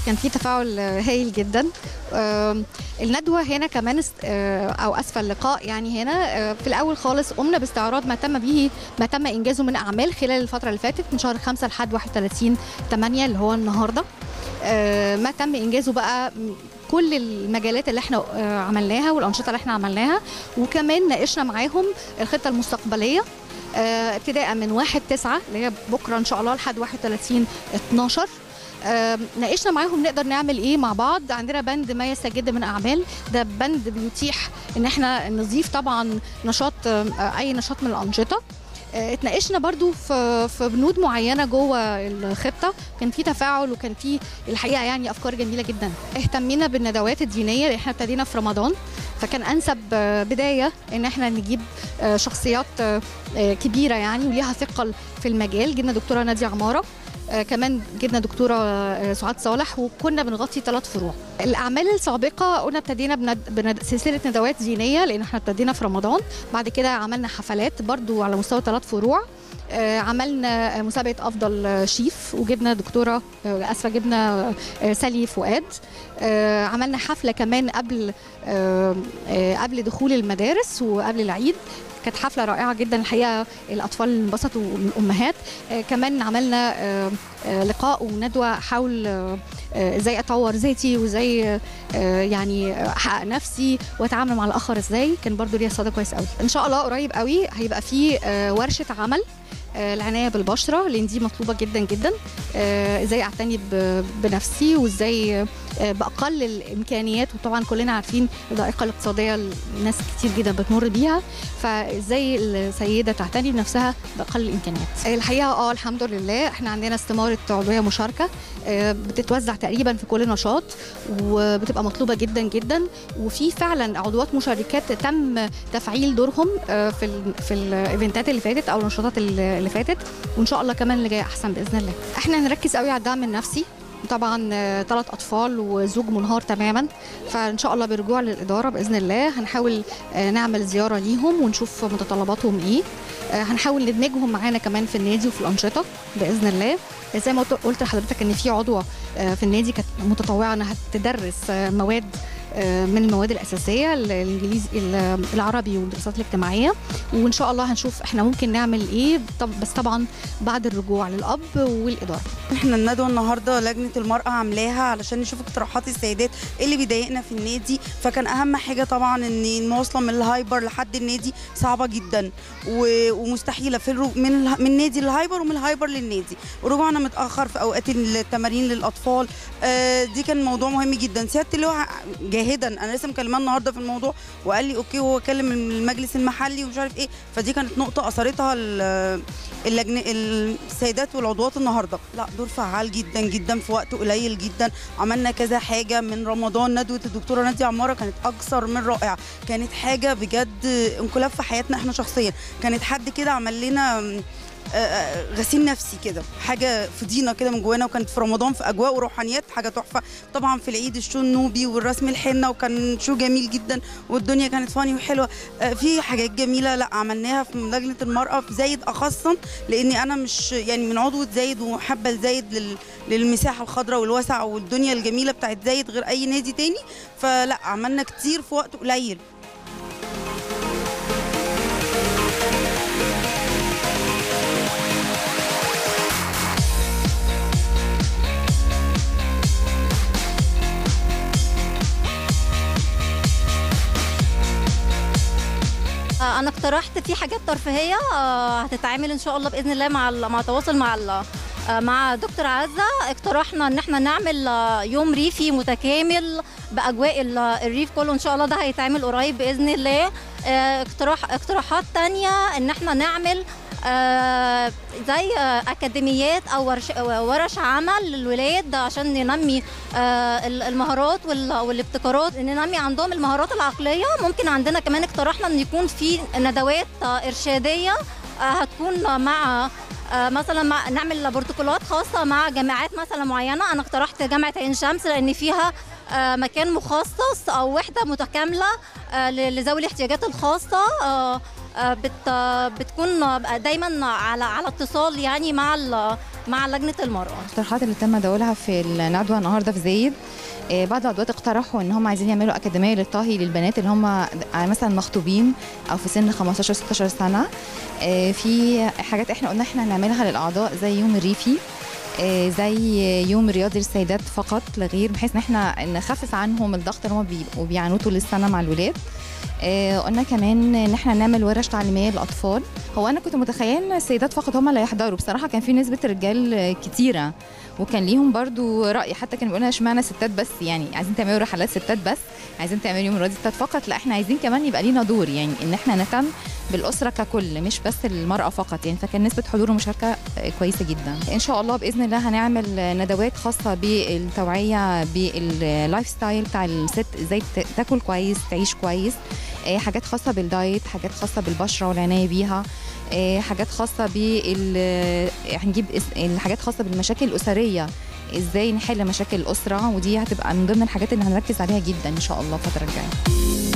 كان في تفاعل آه، هايل جدا آم، الندوه هنا كمان است- آه، او اسفل اللقاء يعني هنا آه، في الاول خالص قمنا باستعراض ما تم به ما تم انجازه من اعمال خلال الفتره اللي فاتت من شهر 5 لحد 31 8 اللي هو النهارده آه، ما تم انجازه بقى م- كل المجالات اللي احنا آه، عملناها والانشطه اللي احنا عملناها وكمان ناقشنا معاهم الخطه المستقبليه آه، ابتداء من 1 9 اللي هي بكره ان شاء الله لحد 31 12 آم، ناقشنا معاهم نقدر نعمل ايه مع بعض عندنا بند ما يستجد من اعمال ده بند بيتيح ان احنا نضيف طبعا نشاط آم، آه، اي نشاط من الانشطه آه، اتناقشنا برضو في في بنود معينه جوه الخطه كان في تفاعل وكان في الحقيقه يعني افكار جميله جدا اهتمينا بالندوات الدينيه لان احنا ابتدينا في رمضان فكان انسب آه، بدايه ان احنا نجيب آه، شخصيات آه، آه، كبيره يعني وليها ثقل في المجال جبنا دكتوره ناديه عماره آه، كمان جبنا دكتوره آه، سعاد صالح وكنا بنغطي ثلاث فروع الاعمال السابقه قلنا ابتدينا بند... بند... سلسله ندوات دينيه لان احنا ابتدينا في رمضان بعد كده عملنا حفلات برضو على مستوى ثلاث فروع آه، عملنا آه، مسابقه افضل آه، شيف وجبنا دكتوره آه، اسفه جبنا آه، سالي فؤاد آه، عملنا حفله كمان قبل آه، آه، قبل دخول المدارس وقبل العيد كانت حفله رائعه جدا الحقيقه الاطفال انبسطوا من الامهات آه، كمان عملنا آه، آه، لقاء وندوه حول آه، آه، ازاي اطور ذاتي وازاي آه، يعني احقق نفسي واتعامل مع الاخر ازاي كان برضو ليها صدى كويس قوي ان شاء الله قريب قوي هيبقى في آه، ورشه عمل آه، العنايه بالبشره لان دي مطلوبه جدا جدا آه، ازاي اعتني ب- بنفسي وازاي آه، باقل الامكانيات وطبعا كلنا عارفين الضائقه الاقتصاديه اللي الناس كتير جدا بتمر بيها فازاي السيده تعتني بنفسها باقل الامكانيات الحقيقه اه الحمد لله احنا عندنا استماره عضويه مشاركه آه، بتتوزع تقريبا في كل نشاط وبتبقى مطلوبه جدا جدا وفي فعلا عضوات مشاركات تم تفعيل دورهم آه، في ال في الايفنتات اللي فاتت او النشاطات اللي اللي فاتت وان شاء الله كمان اللي جاي احسن باذن الله احنا هنركز قوي على الدعم النفسي طبعا ثلاث اطفال وزوج منهار تماما فان شاء الله برجوع للاداره باذن الله هنحاول آه، نعمل زياره ليهم ونشوف متطلباتهم ايه آه، هنحاول ندمجهم معانا كمان في النادي وفي الانشطه باذن الله زي ما قلت- قلت لحضرتك ان في عضوه آه، في النادي كانت متطوعه انها تدرس آه، مواد آه، من المواد الاساسيه ال- الانجليزي ال- العربي والدراسات الاجتماعيه وان شاء الله هنشوف احنا ممكن نعمل ايه طب بس طبعا بعد الرجوع للاب والاداره احنا الندوه النهارده لجنه المراه عاملاها علشان نشوف اقتراحات السيدات إيه اللي بيضايقنا في النادي فكان اهم حاجه طبعا ان المواصله من الهايبر لحد النادي صعبه جدا و- ومستحيله في الرو... من اله- من النادي للهايبر ومن الهايبر للنادي ورجوعنا متاخر في اوقات التمارين للاطفال آه، دي كان موضوع مهم جدا سياده اللواء جاهدا انا لسه مكلماه النهارده في الموضوع وقال لي اوكي هو كلم المجلس المحلي ومش عارف ايه فدي كانت نقطه اثرتها ال- اللجنه السيدات والعضوات النهارده لا دور فعال جدا جدا في وقت قليل جدا عملنا كذا حاجه من رمضان ندوه الدكتوره ناديه عماره كانت اكثر من رائعه كانت حاجه بجد انقلاب في حياتنا احنا شخصيا كانت حد كده عمل لنا م، آه، آه، غسيل نفسي كده حاجه فضينا كده من جوانا وكانت في رمضان في اجواء وروحانيات حاجه تحفه طبعا في العيد الشو النوبي والرسم الحنه وكان شو جميل جدا والدنيا كانت فاني وحلوه آه، في حاجات جميله لا عملناها في لجنه المراه في زايد اخصا لاني انا مش يعني من عضوه زايد وحابه زايد لل للمساحه الخضراء والواسعه والدنيا الجميله بتاعت زايد غير اي نادي تاني فلا عملنا كتير في وقت قليل آه، انا اقترحت في حاجات ترفيهيه آه، هتتعامل ان شاء الله باذن الله مع ال- مع تواصل مع ال- آه، مع دكتور عزه اقترحنا ان احنا نعمل آه، يوم ريفي متكامل باجواء ال- الريف كله ان شاء الله ده هيتعمل قريب باذن الله آه، اقتراح اقتراحات تانية ان احنا نعمل آه، زي آه، اكاديميات او ورش, ورش عمل للولاد عشان ننمي آه، ال- المهارات وال- والابتكارات ننمي عندهم المهارات العقليه ممكن عندنا كمان اقترحنا ان يكون في ندوات آه، ارشاديه آه، هتكون مع آه، مثلا مع نعمل بروتوكولات خاصه مع جامعات مثلا معينه انا اقترحت جامعه عين شمس لان فيها آه، مكان مخصص او وحده متكامله آه، ل- لذوي الاحتياجات الخاصه آه، آه، بت آه، بتكون دايما على على اتصال يعني مع ال- مع لجنه المراه الاقتراحات اللي تم تداولها في الندوه النهارده في زايد آه، بعض العضوات اقترحوا ان هم عايزين يعملوا اكاديميه للطهي للبنات اللي هم مثلا مخطوبين او في سن 15 16 سنه آه، في حاجات احنا قلنا احنا هنعملها للاعضاء زي يوم الريفي آه، زي يوم رياضي للسيدات فقط لا غير بحيث ان احنا نخفف عنهم الضغط اللي هم بيبقوا بيعانوه طول السنه مع الولاد آه، قلنا كمان ان احنا نعمل ورش تعليميه للاطفال هو انا كنت متخيله ان السيدات فقط هم اللي هيحضروا بصراحه كان في نسبه رجال آه، كتيره وكان ليهم برضو راي حتى كانوا بيقولوا اشمعنى ستات بس يعني عايزين تعملوا رحلات ستات بس عايزين تعملوا يوم رياضي ستات فقط لا احنا عايزين كمان يبقى لينا دور يعني ان احنا نهتم بالاسره ككل مش بس المراه فقط يعني فكان نسبه حضور ومشاركه آه، كويسه جدا ان شاء الله باذن الله هنعمل ندوات خاصه بالتوعيه باللايف ستايل بتاع الست ازاي ت- تاكل كويس تعيش كويس آه، حاجات خاصه بالدايت حاجات خاصه بالبشره والعنايه بيها آه، حاجات خاصه بال هنجيب اس- الحاجات خاصه بالمشاكل الاسريه ازاي نحل مشاكل الاسره ودي هتبقى من ضمن الحاجات اللي هنركز عليها جدا ان شاء الله الفتره الجايه